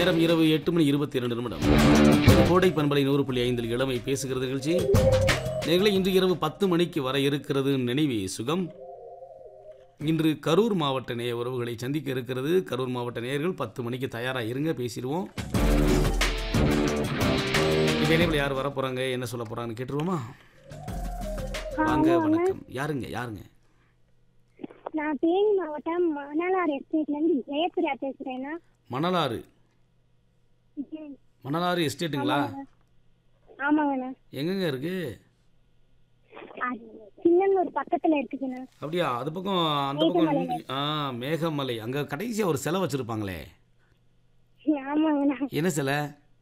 நேரம் இரவு எட்டு மணி இருபத்தி இரண்டு நிமிடம் கோடை பண்பலை நூறு புள்ளி ஐந்தில் இளமை பேசுகிறது நிகழ்ச்சி நிகழ்ச்சி இன்று இரவு பத்து மணிக்கு வர இருக்கிறது நினைவே சுகம் இன்று கரூர் மாவட்ட நேய உறவுகளை சந்திக்க இருக்கிறது கரூர் மாவட்ட நேயர்கள் பத்து மணிக்கு தயாராக இருங்க பேசிடுவோம் இந்த இணைப்பில் யார் வர போறாங்க என்ன சொல்ல போறாங்கன்னு கேட்டுருவோமா வாங்க வணக்கம் யாருங்க யாருங்க நான் தேனி மாவட்டம் மணலார் எஸ்டேட்ல இருந்து ஜெயபிரியா பேசுறேன்னா மணலாறு மணலாறு எஸ்டேட்டுங்களா ஆமாங்கண்ணா எங்கெங்க இருக்கு அது சின்னன்னூர் பக்கத்துல இருக்குதுண்ணா அப்படியா அது பக்கம் அந்த பக்கம் ஆ மேகமலை அங்கே கடைசியாக ஒரு சிலை வச்சுருப்பாங்களே ஆமாங்கண்ணா என்ன சிலை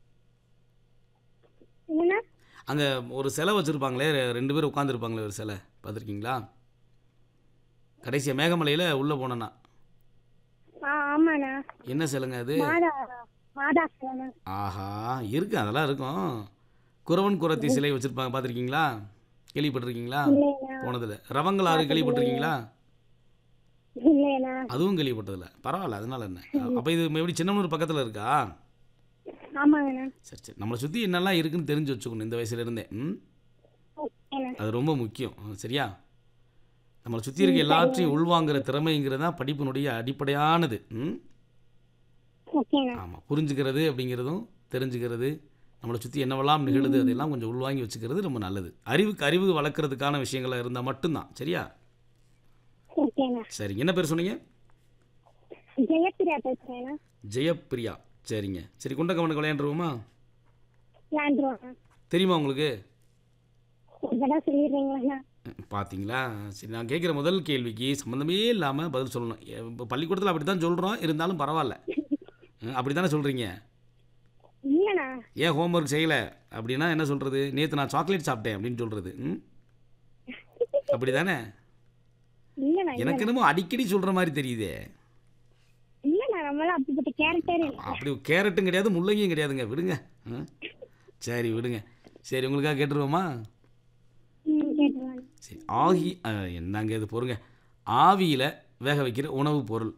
என்னண்ணா அங்கே ஒரு சிலை வச்சுருப்பாங்களே ரெண்டு பேர் உட்காந்துருப்பாங்களே ஒரு சிலை பார்த்துருக்கீங்களா கடைசியாக மேகமலையில் உள்ளே போனேன்னா ஆ ஆமாண்ணா என்ன சிலைங்க அது மாதா மாதா சிவனா ஆஹா இருக்கு அதெல்லாம் இருக்கும் குறவன் குரத்தி சிலை வச்சுருப்பாங்க பார்த்துருக்கீங்களா கேள்விப்பட்டிருக்கீங்களா இல்லைண்ணா போனதில் ரவங்களாறு கேள்விப்பட்டிருக்கீங்களா இல்லைண்ணா அதுவும் கேள்விப்பட்டதில்ல பரவாயில்ல அதனால என்ன அப்போ இது எப்படி சின்னமனூர் பக்கத்தில் இருக்கா ஆமாங்கண்ணா சரி சரி நம்மளை சுற்றி என்னெல்லாம் இருக்குன்னு தெரிஞ்சு வச்சுக்கணும் இந்த வயசுல இருந்தே ம் ஓகேண்ணா அது ரொம்ப முக்கியம் ஆ, சரியா நம்மளை சுற்றி இருக்க எல்லாத்தையும் உள்வாங்குற திறமைங்கிறது தான் படிப்பினுடைய அடிப்படையானது ம் ஓகேண்ணா ஆமாம் புரிஞ்சுக்கிறது அப்படிங்கிறதும் தெரிஞ்சுக்கிறது நம்மளை சுற்றி என்னவெல்லாம் நிகழுது அதெல்லாம் கொஞ்சம் உள்வாங்கி வச்சுக்கிறது ரொம்ப நல்லது அறிவுக்கு அறிவு வளர்க்குறதுக்கான விஷயங்களாக இருந்தால் மட்டும்தான் சரியா ஓகேண்ணா சரி என்ன பேர் சொன்னீங்க ஜெயபிரியா பேசுறேண்ணா ஜெயப்பிரியா சரிங்க சரி குண்ட கவனுக்கு விளையாண்டுருவோமா விளாண்டுருவாண்ணா தெரியுமா உங்களுக்கு ஒரு தடவை சொல்லிடுறீங்களாண்ணா ம், பாத்தீங்களா சரி நான் கேட்குற முதல் கேள்விக்கு சம்மந்தமே இல்லாமல் பதில் சொல்லணும் இப்போ பள்ளிக்கூடத்தில் அப்படி தான் சொல்கிறோம் இருந்தாலும் பரவாயில்ல அப்படி தானே சொல்கிறீங்க இல்லைண்ணா ஏன் ஹோம்ஒர்க் செய்யலை அப்படின்னா என்ன சொல்கிறது நேற்று நான் சாக்லேட் சாப்பிட்டேன் அப்படின்னு சொல்கிறது ம் அப்படி தானே இல்லைண்ணா எனக்கு என்னமோ அடிக்கடி சொல்கிற மாதிரி தெரியுதே இல்லைண்ணா நம்மளாம் அப்படிப்பட்ட கேரக்டர் இல்லை அப்படி கேரட்டும் கிடையாது முள்ளங்கியும் கிடையாதுங்க விடுங்க ம் சரி விடுங்க சரி உங்களுக்காக கேட்டுருவோமா ம் கேட்டுருவாங்க சரி ஆகி அ, என்னங்க இது பொறுங்க ஆவியில் வேக வைக்கிற உணவுப் பொருள்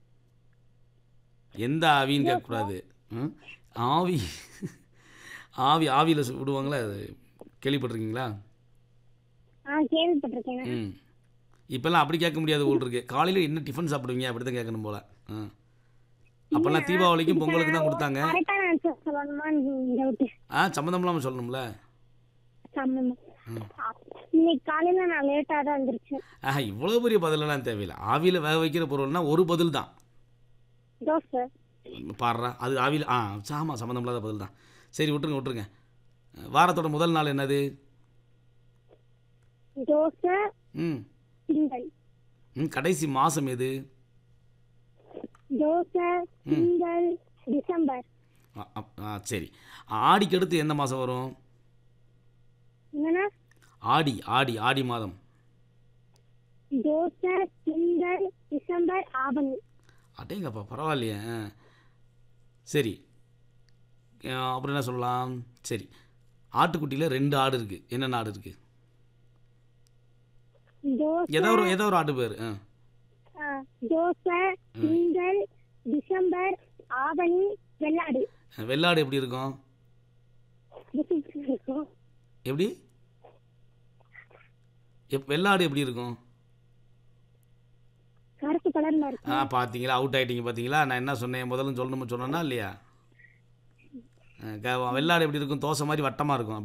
எந்த ஆவின்னு கேட்கக்கூடாது ம்? ஆவி ஆவி ஆவியில் விடுவாங்களே அது கேள்விப்பட்டிருக்கீங்களா ஆ கேள்விப்பட்டிருக்கேண்ணா ம் இப்போல்லாம் அப்படி கேட்க முடியாது போல் இருக்கு காலையில் என்ன டிஃபன் சாப்பிடுவீங்க அப்படி தான் கேட்கணும் போல் ம் அப்போல்லாம் தீபாவளிக்கும் பொங்கலுக்கு தான் கொடுத்தாங்க கரெக்டான ஆன்சர் சொல்லணுமான்னு டவுட் ஆ சம்மந்தம் இல்லாமல் சொல்லணும்ல சம்மந்தம் இன்னைக்கு காலையில நான் லேட்டா தான் வந்துருச்சேன் ஆஹா இவ்வளோ பெரிய பதிலெல்லாம் தேவையில்லை ஆவியில் வேக வைக்கிற பொருள்னா ஒரு பதில் தான் தோசை பாடுறா அது ஆவியில் ஆ ஆமாம் சம்மந்தம் இல்லாத பதில் தான் சரி விட்டுருங்க விட்டுருங்க வாரத்தோட முதல் நாள் என்னது தோசை ம் திங்கள் ம் கடைசி மாதம் எது தோசை திங்கள் டிசம்பர் ஆ, ஆ, ஆ சரி ஆடிக்கு அடுத்து எந்த மாதம் வரும் என்னன்னா ஆடி ஆடி ஆடி மாதம் தோசை திங்கள் டிசம்பர் ஆவணி அட்டேங்கப்பா பரவாயில்லையே ஆ. சரி ஆ, அப்புறம் என்ன சொல்லலாம் சரி ஆட்டுக்குட்டியில் ரெண்டு ஆடு இருக்குது என்னென்ன ஆடு இருக்குது தோசை ஏதோ ஒரு ஏதோ ஒரு ஆடு பேர் ஆ ஆ, தோசை திங்கள் டிசம்பர் ஆவணி வெள்ளாடு வெள்ளாடு எப்படி இருக்கும் இருக்கும் எப்படி எப் வெள்ளாடு எப்படி இருக்கும் கருப்பு கலர்ல இருக்கும் ஆ பார்த்தீங்களா அவுட் ஆயிட்டீங்க பார்த்தீங்களா நான் என்ன சொன்னேன் முதல்ல சொல்லணும்னு சொன்னேன்னா இல்லையா ஆ, க- வெள்ளாடு எப்படி இருக்கும் தோசை மாதிரி வட்டமாக இருக்கும்